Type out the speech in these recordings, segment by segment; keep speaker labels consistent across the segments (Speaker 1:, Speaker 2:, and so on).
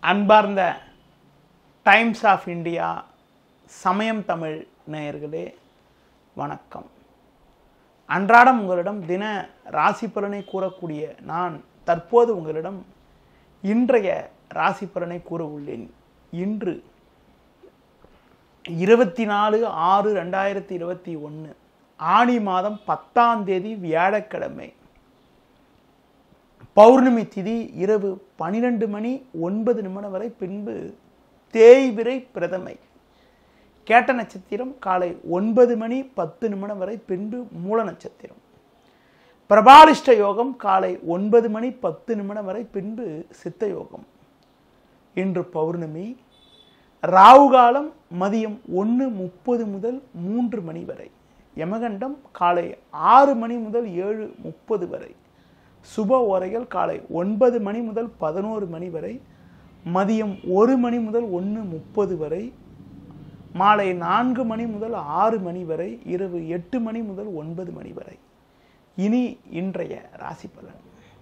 Speaker 1: அன்பார்ந்த times of India சமயம் தமிழ் நேயர்களே வணக்கம் அன்றாடம் உங்களிடம் தின ராசி பலனை கூறக்கூடிய நான் தற்போது உங்களிடம் இன்றைய ராசி பலனை கூற உள்ளேன் இன்று இருபத்தி நாலு ஆறு ரெண்டாயிரத்தி இருபத்தி ஒன்று ஆணி மாதம் பத்தாம் தேதி வியாழக்கிழமை பௌர்ணமி திதி இரவு பனிரெண்டு மணி ஒன்பது நிமிடம் வரை பின்பு தேய்பிரை பிரதமை கேட்ட நட்சத்திரம் காலை ஒன்பது மணி பத்து நிமிடம் வரை பின்பு மூல நட்சத்திரம் பிரபாலிஷ்ட யோகம் காலை ஒன்பது மணி பத்து நிமிடம் வரை பின்பு சித்த யோகம் இன்று பௌர்ணமி ராவு காலம் மதியம் ஒன்று முப்பது முதல் மூன்று மணி வரை யமகண்டம் காலை ஆறு மணி முதல் ஏழு முப்பது வரை சுப ஓரைகள் காலை ஒன்பது மணி முதல் பதினோரு மணி வரை மதியம் ஒரு மணி முதல் ஒன்று முப்பது வரை மாலை நான்கு மணி முதல் ஆறு மணி வரை இரவு எட்டு மணி முதல் ஒன்பது மணி வரை இனி இன்றைய ராசி பலன்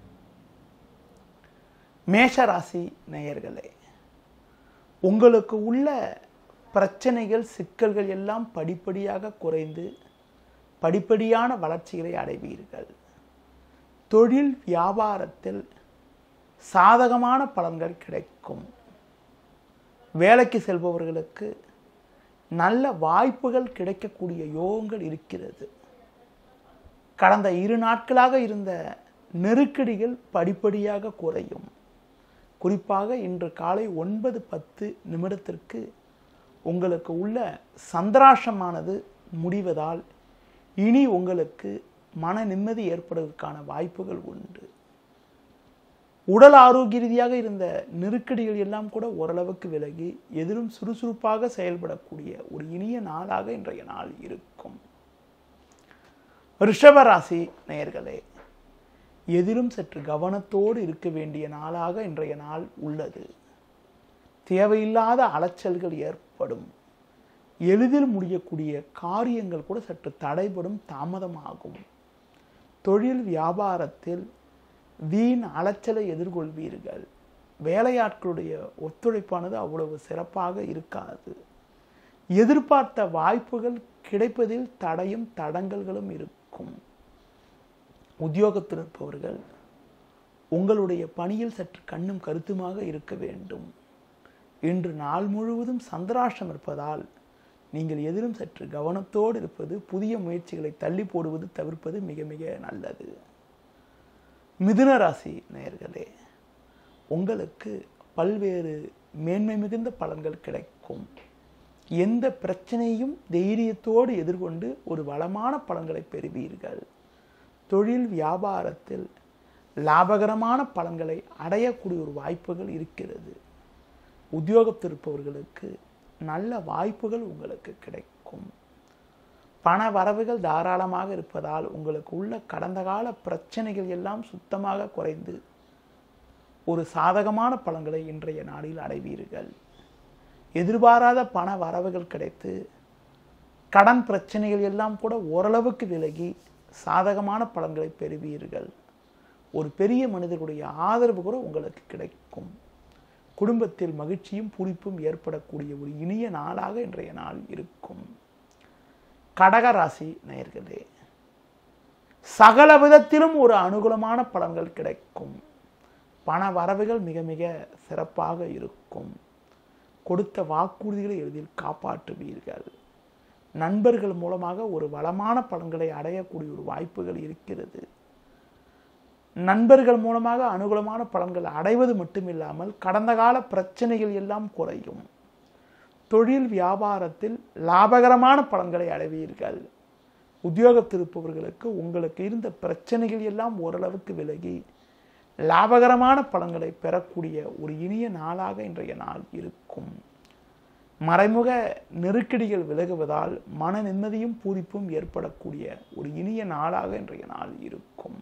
Speaker 1: மேஷ ராசி நேயர்களே உங்களுக்கு உள்ள பிரச்சனைகள் சிக்கல்கள் எல்லாம் படிப்படியாக குறைந்து படிப்படியான வளர்ச்சிகளை அடைவீர்கள் தொழில் வியாபாரத்தில் சாதகமான பலன்கள் கிடைக்கும் வேலைக்கு செல்பவர்களுக்கு நல்ல வாய்ப்புகள் கிடைக்கக்கூடிய யோகங்கள் இருக்கிறது கடந்த இரு நாட்களாக இருந்த நெருக்கடிகள் படிப்படியாக குறையும் குறிப்பாக இன்று காலை ஒன்பது பத்து நிமிடத்திற்கு உங்களுக்கு உள்ள சந்திராஷமானது முடிவதால் இனி உங்களுக்கு மன நிம்மதி ஏற்படுவதற்கான வாய்ப்புகள் உண்டு உடல் ஆரோக்கிய ரீதியாக இருந்த நெருக்கடிகள் எல்லாம் கூட ஓரளவுக்கு விலகி எதிரும் சுறுசுறுப்பாக செயல்படக்கூடிய ஒரு இனிய நாளாக இன்றைய நாள் இருக்கும் ரிஷபராசி நேயர்களே எதிலும் சற்று கவனத்தோடு இருக்க வேண்டிய நாளாக இன்றைய நாள் உள்ளது தேவையில்லாத அலைச்சல்கள் ஏற்படும் எளிதில் முடியக்கூடிய காரியங்கள் கூட சற்று தடைபடும் தாமதமாகும் தொழில் வியாபாரத்தில் வீண் அலைச்சலை எதிர்கொள்வீர்கள் வேலையாட்களுடைய ஒத்துழைப்பானது அவ்வளவு சிறப்பாக இருக்காது எதிர்பார்த்த வாய்ப்புகள் கிடைப்பதில் தடையும் தடங்கல்களும் இருக்கும் உத்தியோகத்தில் இருப்பவர்கள் உங்களுடைய பணியில் சற்று கண்ணும் கருத்துமாக இருக்க வேண்டும் இன்று நாள் முழுவதும் சந்திராஷ்டம் இருப்பதால் நீங்கள் எதிரும் சற்று கவனத்தோடு இருப்பது புதிய முயற்சிகளை தள்ளி போடுவது தவிர்ப்பது மிக மிக நல்லது மிதுன ராசி நேயர்களே உங்களுக்கு பல்வேறு மேன்மை மிகுந்த பலன்கள் கிடைக்கும் எந்த பிரச்சனையும் தைரியத்தோடு எதிர்கொண்டு ஒரு வளமான பலன்களை பெறுவீர்கள் தொழில் வியாபாரத்தில் லாபகரமான பலன்களை அடையக்கூடிய ஒரு வாய்ப்புகள் இருக்கிறது உத்தியோகத்தில் இருப்பவர்களுக்கு நல்ல வாய்ப்புகள் உங்களுக்கு கிடைக்கும் பண வரவுகள் தாராளமாக இருப்பதால் உங்களுக்கு உள்ள கடந்த கால பிரச்சனைகள் எல்லாம் சுத்தமாக குறைந்து ஒரு சாதகமான பலன்களை இன்றைய நாளில் அடைவீர்கள் எதிர்பாராத பண வரவுகள் கிடைத்து கடன் பிரச்சனைகள் எல்லாம் கூட ஓரளவுக்கு விலகி சாதகமான பலன்களை பெறுவீர்கள் ஒரு பெரிய மனிதர்களுடைய ஆதரவு கூட உங்களுக்கு கிடைக்கும் குடும்பத்தில் மகிழ்ச்சியும் பூரிப்பும் ஏற்படக்கூடிய ஒரு இனிய நாளாக இன்றைய நாள் இருக்கும் கடகராசி நேயர்களே சகல விதத்திலும் ஒரு அனுகூலமான பலன்கள் கிடைக்கும் பண வரவுகள் மிக மிக சிறப்பாக இருக்கும் கொடுத்த வாக்குறுதிகளை எளிதில் காப்பாற்றுவீர்கள் நண்பர்கள் மூலமாக ஒரு வளமான பலன்களை அடையக்கூடிய ஒரு வாய்ப்புகள் இருக்கிறது நண்பர்கள் மூலமாக அனுகூலமான பலன்கள் அடைவது மட்டுமில்லாமல் கடந்த கால பிரச்சனைகள் எல்லாம் குறையும் தொழில் வியாபாரத்தில் லாபகரமான பலன்களை அடைவீர்கள் உத்தியோகத்தில் இருப்பவர்களுக்கு உங்களுக்கு இருந்த பிரச்சனைகள் எல்லாம் ஓரளவுக்கு விலகி லாபகரமான பலன்களை பெறக்கூடிய ஒரு இனிய நாளாக இன்றைய நாள் இருக்கும் மறைமுக நெருக்கடிகள் விலகுவதால் மன நிம்மதியும் பூரிப்பும் ஏற்படக்கூடிய ஒரு இனிய நாளாக இன்றைய நாள் இருக்கும்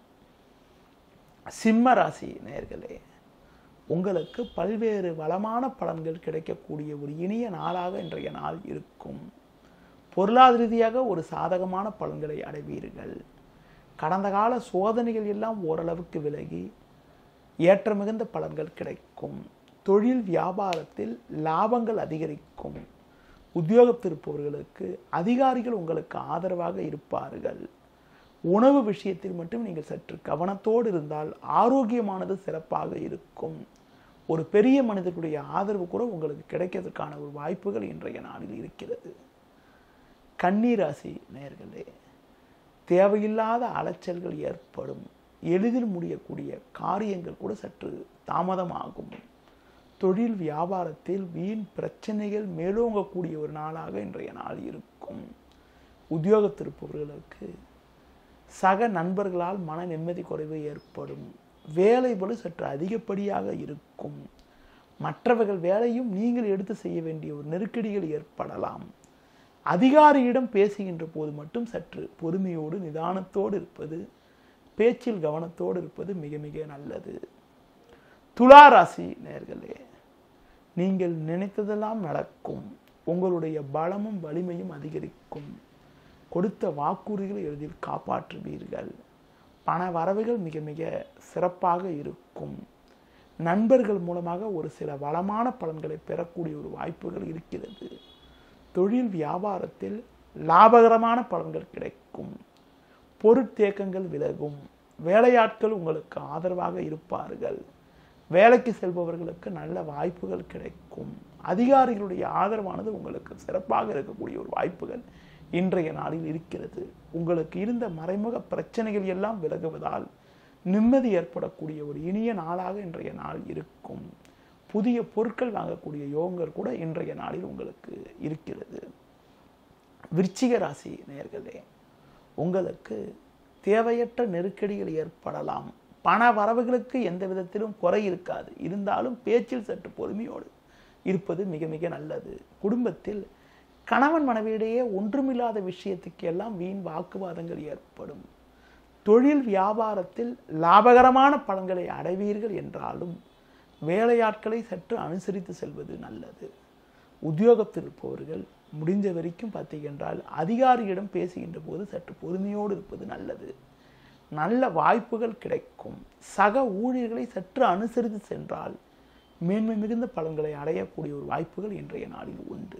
Speaker 1: சிம்ம ராசி நேர்களே உங்களுக்கு பல்வேறு வளமான பலன்கள் கிடைக்கக்கூடிய ஒரு இனிய நாளாக இன்றைய நாள் இருக்கும் பொருளாதார ரீதியாக ஒரு சாதகமான பலன்களை அடைவீர்கள் கடந்த கால சோதனைகள் எல்லாம் ஓரளவுக்கு விலகி ஏற்ற மிகுந்த பலன்கள் கிடைக்கும் தொழில் வியாபாரத்தில் லாபங்கள் அதிகரிக்கும் உத்தியோகத்திருப்பவர்களுக்கு அதிகாரிகள் உங்களுக்கு ஆதரவாக இருப்பார்கள் உணவு விஷயத்தில் மட்டும் நீங்கள் சற்று கவனத்தோடு இருந்தால் ஆரோக்கியமானது சிறப்பாக இருக்கும் ஒரு பெரிய மனிதர்களுடைய ஆதரவு கூட உங்களுக்கு கிடைக்கிறதுக்கான ஒரு வாய்ப்புகள் இன்றைய நாளில் இருக்கிறது கண்ணீராசி நேர்களே தேவையில்லாத அலைச்சல்கள் ஏற்படும் எளிதில் முடியக்கூடிய காரியங்கள் கூட சற்று தாமதமாகும் தொழில் வியாபாரத்தில் வீண் பிரச்சனைகள் மேலோங்கக்கூடிய ஒரு நாளாக இன்றைய நாள் இருக்கும் உத்தியோகத்திருப்பவர்களுக்கு சக நண்பர்களால் மன நிம்மதி குறைவு ஏற்படும் வேலை பளு சற்று அதிகப்படியாக இருக்கும் மற்றவர்கள் வேலையும் நீங்கள் எடுத்து செய்ய வேண்டிய ஒரு நெருக்கடிகள் ஏற்படலாம் அதிகாரியிடம் பேசுகின்ற போது மட்டும் சற்று பொறுமையோடு நிதானத்தோடு இருப்பது பேச்சில் கவனத்தோடு இருப்பது மிக மிக நல்லது துலா ராசி நேர்களே நீங்கள் நினைத்ததெல்லாம் நடக்கும் உங்களுடைய பலமும் வலிமையும் அதிகரிக்கும் கொடுத்த வாக்குறுதிகளை எளிதில் காப்பாற்றுவீர்கள் பண வரவுகள் மிக மிக சிறப்பாக இருக்கும் நண்பர்கள் மூலமாக ஒரு சில வளமான பலன்களை பெறக்கூடிய ஒரு வாய்ப்புகள் இருக்கிறது தொழில் வியாபாரத்தில் லாபகரமான பலன்கள் கிடைக்கும் பொருட்தேக்கங்கள் விலகும் வேலையாட்கள் உங்களுக்கு ஆதரவாக இருப்பார்கள் வேலைக்கு செல்பவர்களுக்கு நல்ல வாய்ப்புகள் கிடைக்கும் அதிகாரிகளுடைய ஆதரவானது உங்களுக்கு சிறப்பாக இருக்கக்கூடிய ஒரு வாய்ப்புகள் இன்றைய நாளில் இருக்கிறது உங்களுக்கு இருந்த மறைமுக பிரச்சனைகள் எல்லாம் விலகுவதால் நிம்மதி ஏற்படக்கூடிய ஒரு இனிய நாளாக இன்றைய நாள் இருக்கும் புதிய பொருட்கள் வாங்கக்கூடிய யோகங்கள் கூட இன்றைய நாளில் உங்களுக்கு இருக்கிறது விருச்சிக ராசி நேர்களே உங்களுக்கு தேவையற்ற நெருக்கடிகள் ஏற்படலாம் பண வரவுகளுக்கு எந்த விதத்திலும் குறை இருக்காது இருந்தாலும் பேச்சில் சற்று பொறுமையோடு இருப்பது மிக மிக நல்லது குடும்பத்தில் கணவன் மனைவியிடையே ஒன்றுமில்லாத விஷயத்துக்கு எல்லாம் வீண் வாக்குவாதங்கள் ஏற்படும் தொழில் வியாபாரத்தில் லாபகரமான பலன்களை அடைவீர்கள் என்றாலும் வேலையாட்களை சற்று அனுசரித்து செல்வது நல்லது உத்தியோகத்தில் இருப்பவர்கள் முடிஞ்ச வரைக்கும் பார்த்தீங்கன்றால் அதிகாரியிடம் பேசுகின்ற போது சற்று பொறுமையோடு இருப்பது நல்லது நல்ல வாய்ப்புகள் கிடைக்கும் சக ஊழியர்களை சற்று அனுசரித்து சென்றால் மேன்மை மிகுந்த பலன்களை அடையக்கூடிய ஒரு வாய்ப்புகள் இன்றைய நாளில் உண்டு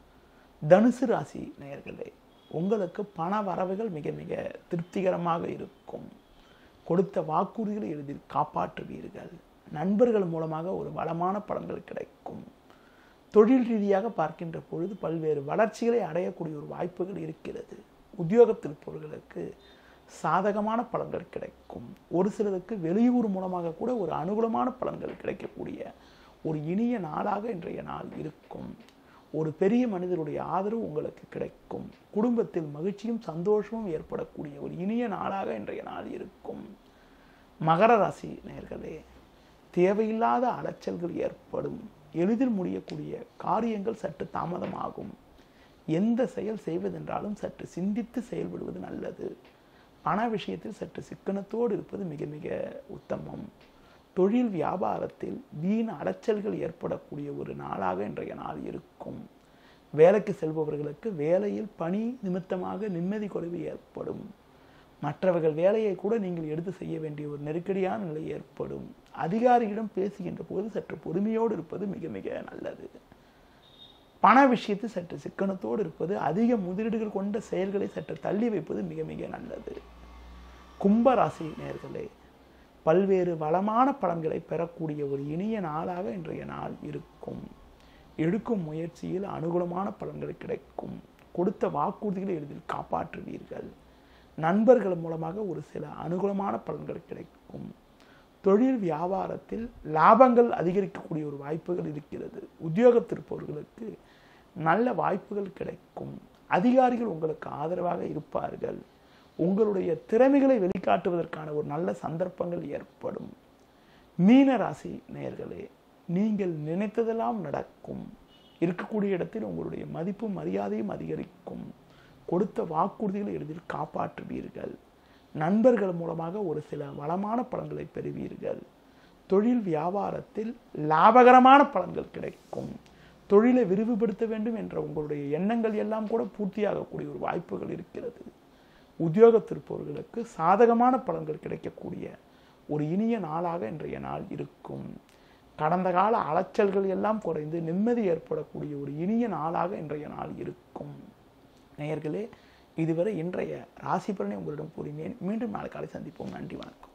Speaker 1: தனுசு ராசி நேயர்களே உங்களுக்கு பண வரவுகள் மிக மிக திருப்திகரமாக இருக்கும் கொடுத்த வாக்குறுதிகளை எளிதில் காப்பாற்றுவீர்கள் நண்பர்கள் மூலமாக ஒரு வளமான பலன்கள் கிடைக்கும் தொழில் ரீதியாக பார்க்கின்ற பொழுது பல்வேறு வளர்ச்சிகளை அடையக்கூடிய ஒரு வாய்ப்புகள் இருக்கிறது உத்தியோகத்தில் இருப்பவர்களுக்கு சாதகமான பலன்கள் கிடைக்கும் ஒரு சிலருக்கு வெளியூர் மூலமாக கூட ஒரு அனுகூலமான பலன்கள் கிடைக்கக்கூடிய ஒரு இனிய நாளாக இன்றைய நாள் இருக்கும் ஒரு பெரிய மனிதருடைய ஆதரவு உங்களுக்கு கிடைக்கும் குடும்பத்தில் மகிழ்ச்சியும் சந்தோஷமும் ஏற்படக்கூடிய ஒரு இனிய நாளாக இன்றைய நாள் இருக்கும் மகர ராசி நேர்களே தேவையில்லாத அலைச்சல்கள் ஏற்படும் எளிதில் முடியக்கூடிய காரியங்கள் சற்று தாமதமாகும் எந்த செயல் செய்வதென்றாலும் சற்று சிந்தித்து செயல்படுவது நல்லது பண விஷயத்தில் சற்று சிக்கனத்தோடு இருப்பது மிக மிக உத்தமம் தொழில் வியாபாரத்தில் வீண் அலைச்சல்கள் ஏற்படக்கூடிய ஒரு நாளாக இன்றைய நாள் இருக்கும் வேலைக்கு செல்பவர்களுக்கு வேலையில் பணி நிமித்தமாக நிம்மதி குறைவு ஏற்படும் மற்றவர்கள் வேலையை கூட நீங்கள் எடுத்து செய்ய வேண்டிய ஒரு நெருக்கடியான நிலை ஏற்படும் அதிகாரியிடம் பேசுகின்ற போது சற்று பொறுமையோடு இருப்பது மிக மிக நல்லது பண விஷயத்தில் சற்று சிக்கனத்தோடு இருப்பது அதிக முதலீடுகள் கொண்ட செயல்களை சற்று தள்ளி வைப்பது மிக மிக நல்லது கும்பராசி நேர்களே பல்வேறு வளமான பலன்களை பெறக்கூடிய ஒரு இனிய நாளாக இன்றைய நாள் இருக்கும் எடுக்கும் முயற்சியில் அனுகூலமான பலன்கள் கிடைக்கும் கொடுத்த வாக்குறுதிகளை எளிதில் காப்பாற்றுவீர்கள் நண்பர்கள் மூலமாக ஒரு சில அனுகூலமான பலன்கள் கிடைக்கும் தொழில் வியாபாரத்தில் லாபங்கள் அதிகரிக்கக்கூடிய ஒரு வாய்ப்புகள் இருக்கிறது உத்தியோகத்திருப்பவர்களுக்கு நல்ல வாய்ப்புகள் கிடைக்கும் அதிகாரிகள் உங்களுக்கு ஆதரவாக இருப்பார்கள் உங்களுடைய திறமைகளை வெளிக்காட்டுவதற்கான ஒரு நல்ல சந்தர்ப்பங்கள் ஏற்படும் மீன ராசி நேர்களே நீங்கள் நினைத்ததெல்லாம் நடக்கும் இருக்கக்கூடிய இடத்தில் உங்களுடைய மதிப்பும் மரியாதையும் அதிகரிக்கும் கொடுத்த வாக்குறுதிகளை எளிதில் காப்பாற்றுவீர்கள் நண்பர்கள் மூலமாக ஒரு சில வளமான பலன்களை பெறுவீர்கள் தொழில் வியாபாரத்தில் லாபகரமான பலன்கள் கிடைக்கும் தொழிலை விரிவுபடுத்த வேண்டும் என்ற உங்களுடைய எண்ணங்கள் எல்லாம் கூட பூர்த்தியாகக்கூடிய ஒரு வாய்ப்புகள் இருக்கிறது உத்தியோகத்திருப்பவர்களுக்கு சாதகமான பலன்கள் கிடைக்கக்கூடிய ஒரு இனிய நாளாக இன்றைய நாள் இருக்கும் கடந்த கால அலைச்சல்கள் எல்லாம் குறைந்து நிம்மதி ஏற்படக்கூடிய ஒரு இனிய நாளாக இன்றைய நாள் இருக்கும் நேயர்களே இதுவரை இன்றைய ராசி பலனை உங்களிடம் கூறினேன் மீண்டும் நாளை காலை சந்திப்போம் நன்றி வணக்கம்